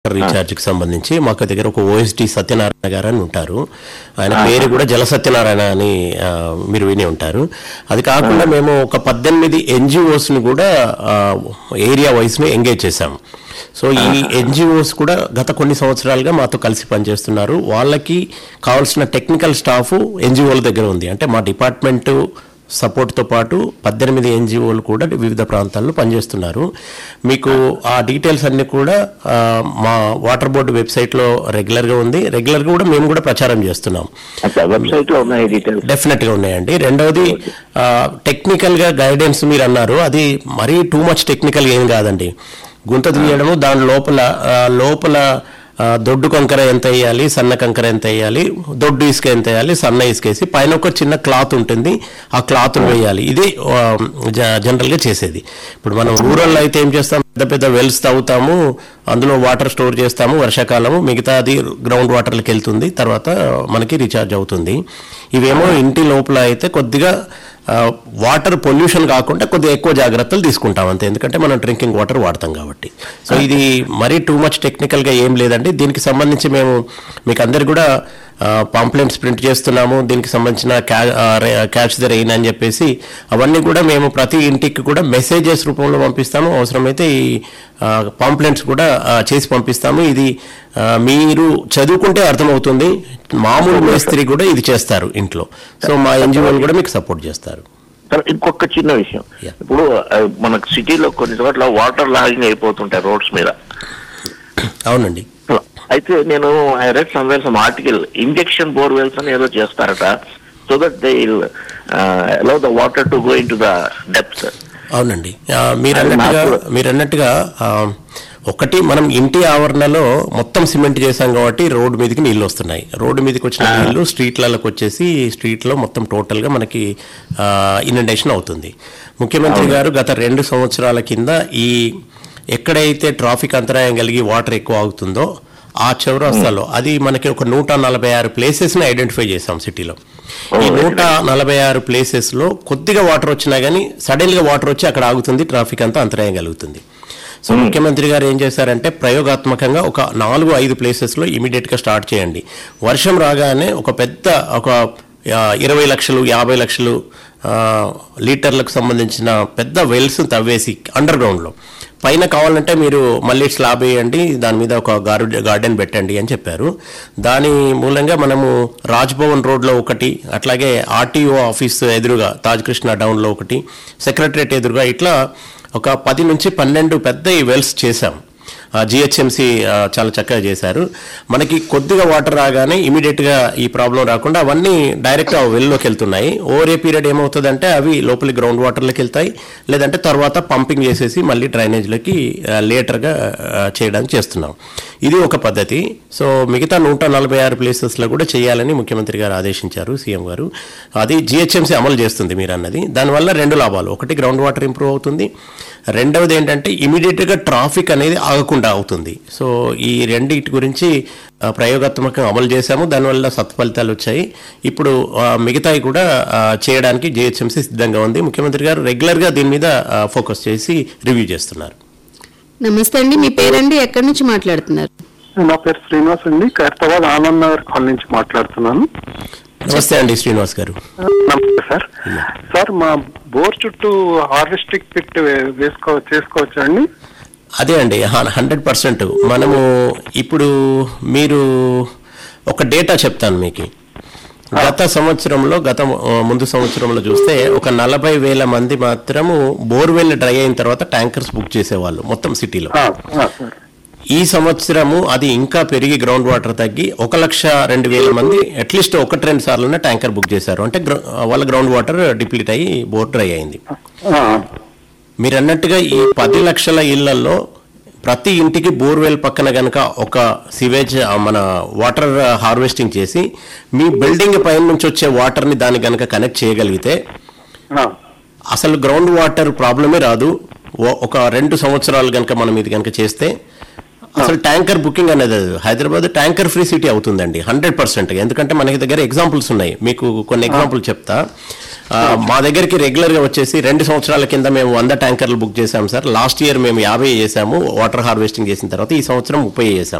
Recharge కి సంబంధించి మాకు దగ్గర ఒక ఓఎస్డి సత్యనారాయణ గారు అని ఉంటారు ఆయన పేరు కూడా జల సత్యనారాయణ అని ఆ, మీరు విని ఉంటారు అది కాకుండా మేము ఒక పద్దెనిమిది ఎన్జిఓస్ ని కూడా ఏరియా వైస్ ని ఎంగేజ్ చేశాం సో ఈ ఎన్జిఓస్ కూడా గత కొన్ని సంవత్సరాలుగా మాతో కలిసి పనిచేస్తున్నారు వాళ్ళకి కావాల్సిన టెక్నికల్ స్టాఫ్ ఎన్జిఓల దగ్గర ఉంది అంటే మా డిపార్ట్మెంట్ సపోర్ట్తో పాటు పద్దెనిమిది ఎన్జిఓలు కూడా వివిధ ప్రాంతాల్లో పనిచేస్తున్నారు మీకు ఆ డీటెయిల్స్ అన్ని కూడా ఆ, మా వాటర్ బోర్డు వెబ్సైట్లో రెగ్యులర్గా ఉంది రెగ్యులర్గా కూడా మేము కూడా ప్రచారం చేస్తున్నాం అచ్చా వెబ్సైట్ లో ఉన్నాయి డీటెయిల్స్ డెఫినెట్ గా ఉన్నాయండి రెండవది టెక్నికల్ గా గైడెన్స్ మీరు అన్నారు అది మరీ టూ మచ్ టెక్నికల్ ఏం కాదండి గుంత తీయడము దాని లోపల ఆ, లోపల ఆ, దొడ్డు కంకర ఎంత వేయాలి సన్న కంకర ఎంత వేయాలి దొడ్డు ఇసుక ఎంత వేయాలి సన్న ఇసుక వేసి పైన ఒక చిన్న క్లాత్ ఉంటుంది ఆ క్లాత్ వేయాలి ఇది ఆ, జ- జనరల్ గా చేసేది ఇప్పుడు మనం రూరల్ అయితే ఏం చేస్తాం పెద్ద పెద్ద వెల్స్ తవ్వుతాము అందులో వాటర్ స్టోర్ చేస్తాము వర్షాకాలము మిగతా అది గ్రౌండ్ వాటర్కి వెళ్తుంది తర్వాత మనకి రీఛార్జ్ అవుతుంది ఇవేమో ఇంటి లోపల అయితే కొద్దిగా ఆ, వాటర్ పొల్యూషన్ కాకుండా కొద్దిగా ఎక్కువ జాగ్రత్తలు తీసుకుంటాం అంతే ఎందుకంటే మనం డ్రింకింగ్ వాటర్ వాడతాం కాబట్టి సో ఇది మరీ టూ మచ్ టెక్నికల్గా ఏం లేదండి దీనికి సంబంధించి మేము మీకు అందరు కూడా పాంప్లెంట్స్ ప్రింట్ చేస్తున్నాము దీనికి సంబంధించిన క్యాచ్ ద రెయిన్ అని చెప్పేసి అవన్నీ కూడా మేము ప్రతి ఇంటికి కూడా మెసేజెస్ రూపంలో పంపిస్తాము అవసరమైతే ఈ పాంప్లెంట్స్ కూడా ఆ, చేసి పంపిస్తాము ఇది ఆ, మీరు చదువుకుంటే అర్థమవుతుంది మామూలు మేస్త్రి కూడా ఇది చేస్తారు ఇంట్లో సో మా ఎన్జిఓలు కూడా మీకు సపోర్ట్ చేస్తారు సరే ఇంకొక చిన్న విషయం Yeah. ఇప్పుడు ఆ, మనకు సిటీలో కొన్ని చోట్ల వాటర్ లాగింగ్ అయిపోతుంటాయి రోడ్స్ మీద అవునండి అయితే నేను I read somewhere some article injection borewells అని ఏదో చేస్తారట so that they allow the water to go in to the depth అవునండి ఆ, మీరు అది అన్నట్టుగా నాకు- మీరు అన్నట్టుగా ఆ, ఒకటి మనం ఇంటి ఆవరణలో మొత్తం సిమెంట్ చేసాం కాబట్టి రోడ్డు మీదకి నీళ్ళు వస్తున్నాయి రోడ్డు మీదకి వచ్చిన నీళ్లు స్ట్రీట్లలోకి వచ్చేసి స్ట్రీట్లో మొత్తం టోటల్గా మనకి ఇనండేషన్ అవుతుంది ముఖ్యమంత్రి గారు గత రెండు సంవత్సరాల కింద ఈ ఎక్కడైతే ట్రాఫిక్ అంతరాయం కలిగి వాటర్ ఎక్కువ అవుతుందో ఆ చౌరస్తాలో అది మనకి ఒక నూట నలభై ఆరు ప్లేసెస్ని ఐడెంటిఫై చేసాం సిటీలో ఈ నూట నలభై ఆరు ప్లేసెస్లో కొద్దిగా వాటర్ వచ్చినా కానీ సడన్గా వాటర్ వచ్చి అక్కడ ఆగుతుంది ట్రాఫిక్ అంతా అంతరాయం కలుగుతుంది సో ముఖ్యమంత్రి గారు ఏం చేశారంటే ప్రయోగాత్మకంగా ఒక నాలుగు ఐదు ప్లేసెస్లో ఇమీడియట్గా స్టార్ట్ చేయండి వర్షం రాగానే ఒక పెద్ద ఒక ఆ, ఇరవై లక్షలు యాభై లక్షలు ఆ, లీటర్లకు సంబంధించిన పెద్ద వెల్స్ తవ్వేసి అండర్ గ్రౌండ్లో పైన కావాలంటే మీరు మళ్ళీ స్లాబ్ వేయండి దాని మీద ఒక గార్డెన్ గార్డెన్ పెట్టండి అని చెప్పారు దాని మూలంగా మనము రాజ్భవన్ రోడ్లో ఒకటి అట్లాగే ఆర్టీఓ ఆఫీస్ ఎదురుగా తాజ్ కృష్ణ డౌన్లో ఒకటి సెక్రటరేట్ ఎదురుగా ఇట్లా ఒక పది నుంచి పన్నెండు పెద్ద ఈ వెల్స్ చేశాం జిహెచ్ఎంసి చాలా చక్కగా చేశారు మనకి కొద్దిగా వాటర్ రాగానే ఇమీడియట్గా ఈ ప్రాబ్లం రాకుండా అవన్నీ డైరెక్ట్ ఆ వెల్లోకి వెళ్తున్నాయి ఓవర్ ఏ పీరియడ్ ఏమవుతుందంటే అవి లోపలి గ్రౌండ్ వాటర్లోకి వెళ్తాయి లేదంటే తర్వాత పంపింగ్ చేసేసి మళ్ళీ డ్రైనేజ్లోకి లేటర్గా చేయడానికి చేస్తున్నాం ఇది ఒక పద్ధతి సో మిగతా నూట నలభై ఆరు ప్లేసెస్లో కూడా చేయాలని ముఖ్యమంత్రి గారు ఆదేశించారు సీఎం గారు అది జిహెచ్ఎంసీ అమలు చేస్తుంది మీరు అన్నది దానివల్ల రెండు లాభాలు ఒకటి గ్రౌండ్ వాటర్ ఇంప్రూవ్ అవుతుంది రెండవది ఏంటంటే ఇమీడియట్గా ట్రాఫిక్ అనేది ఆగకుండా అవుతుంది సో ఈ రెండింటి గురించి ఆ, ప్రయోగాత్మకంగా అమలు చేశాము దానివల్ల సత్ఫలితాలు వచ్చాయి ఇప్పుడు ఆ, మిగతాయి కూడా ఆ, చేయడానికి జిహెచ్ఎంసీ సిద్ధంగా ఉంది ముఖ్యమంత్రి గారు రెగ్యులర్గా దీని మీద ఆ, ఫోకస్ చేసి రివ్యూ చేస్తున్నారు నమస్తే అండి మీ పేరండి ఎక్కడి నుంచి మాట్లాడుతున్నారు నా పేరు శ్రీనివాస్ అండి ఖైరతాబాద్ ఆనంద్ నగర్ కాలనీ నుంచి మాట్లాడుతున్నాను నమస్తే అండి శ్రీనివాస్ గారు నమస్తే సార్ సార్ మా బోర్ చుట్టూ హార్వెస్టింగ్ పిట్ వేసుకో చేసుకోవచ్చా అండి అదే అండి హండ్రెడ్ పర్సెంట్ మనము ఇప్పుడు మీరు ఒక డేటా చెప్తాను మీకు గత సంవత్సరంలో గత ఆ, ముందు సంవత్సరంలో చూస్తే ఒక నలభై వేల మంది మాత్రము బోర్వెల్ డ్రై అయిన తర్వాత ట్యాంకర్స్ బుక్ చేసేవాళ్ళు మొత్తం సిటీలో ఆ, ఆ, సార్ ఈ సంవత్సరము అది ఇంకా పెరిగి గ్రౌండ్ వాటర్ తగ్గి ఒక లక్ష రెండు వేల మంది అట్లీస్ట్ ఒకటి రెండు సార్లు ట్యాంకర్ బుక్ చేశారు అంటే గ్రౌ- వాళ్ళ గ్రౌండ్ వాటర్ డిప్లీట్ అయ్యి బోర్ డ్రై అయింది ఆ, మీరు అన్నట్టుగా ఈ పది లక్షల ఇళ్లలో ప్రతి ఇంటికి బోర్వెల్ పక్కన గనక ఒక సివేజ్ ఆ, మన వాటర్ హార్వెస్టింగ్ చేసి మీ బిల్డింగ్ పైన నుంచి వచ్చే వాటర్ని దాన్ని గనక కనెక్ట్ చేయగలిగితే ఆ, అసలు గ్రౌండ్ వాటర్ ప్రాబ్లమే రాదు ఓ- ఒక రెండు సంవత్సరాలు గనక మనం ఇది గనక చేస్తే అసలు ట్యాంకర్ బుకింగ్ అనేది అది హైదరాబాద్ ట్యాంకర్ ఫ్రీ సిటీ అవుతుందండి హండ్రెడ్ పర్సెంట్ ఎందుకంటే మనకి దగ్గర ఎగ్జాంపుల్స్ ఉన్నాయి మీకు కొన్ని ఎగ్జాంపుల్ చెప్తా ఆ, మా దగ్గరికి రెగ్యులర్ గా వచ్చేసి రెండు సంవత్సరాల కింద మేము వంద ట్యాంకర్లు బుక్ చేసాం సార్ లాస్ట్ ఇయర్ మేము యాభై చేసాము వాటర్ హార్వెస్టింగ్ చేసిన తర్వాత ఈ సంవత్సరం ముప్పై చేసాం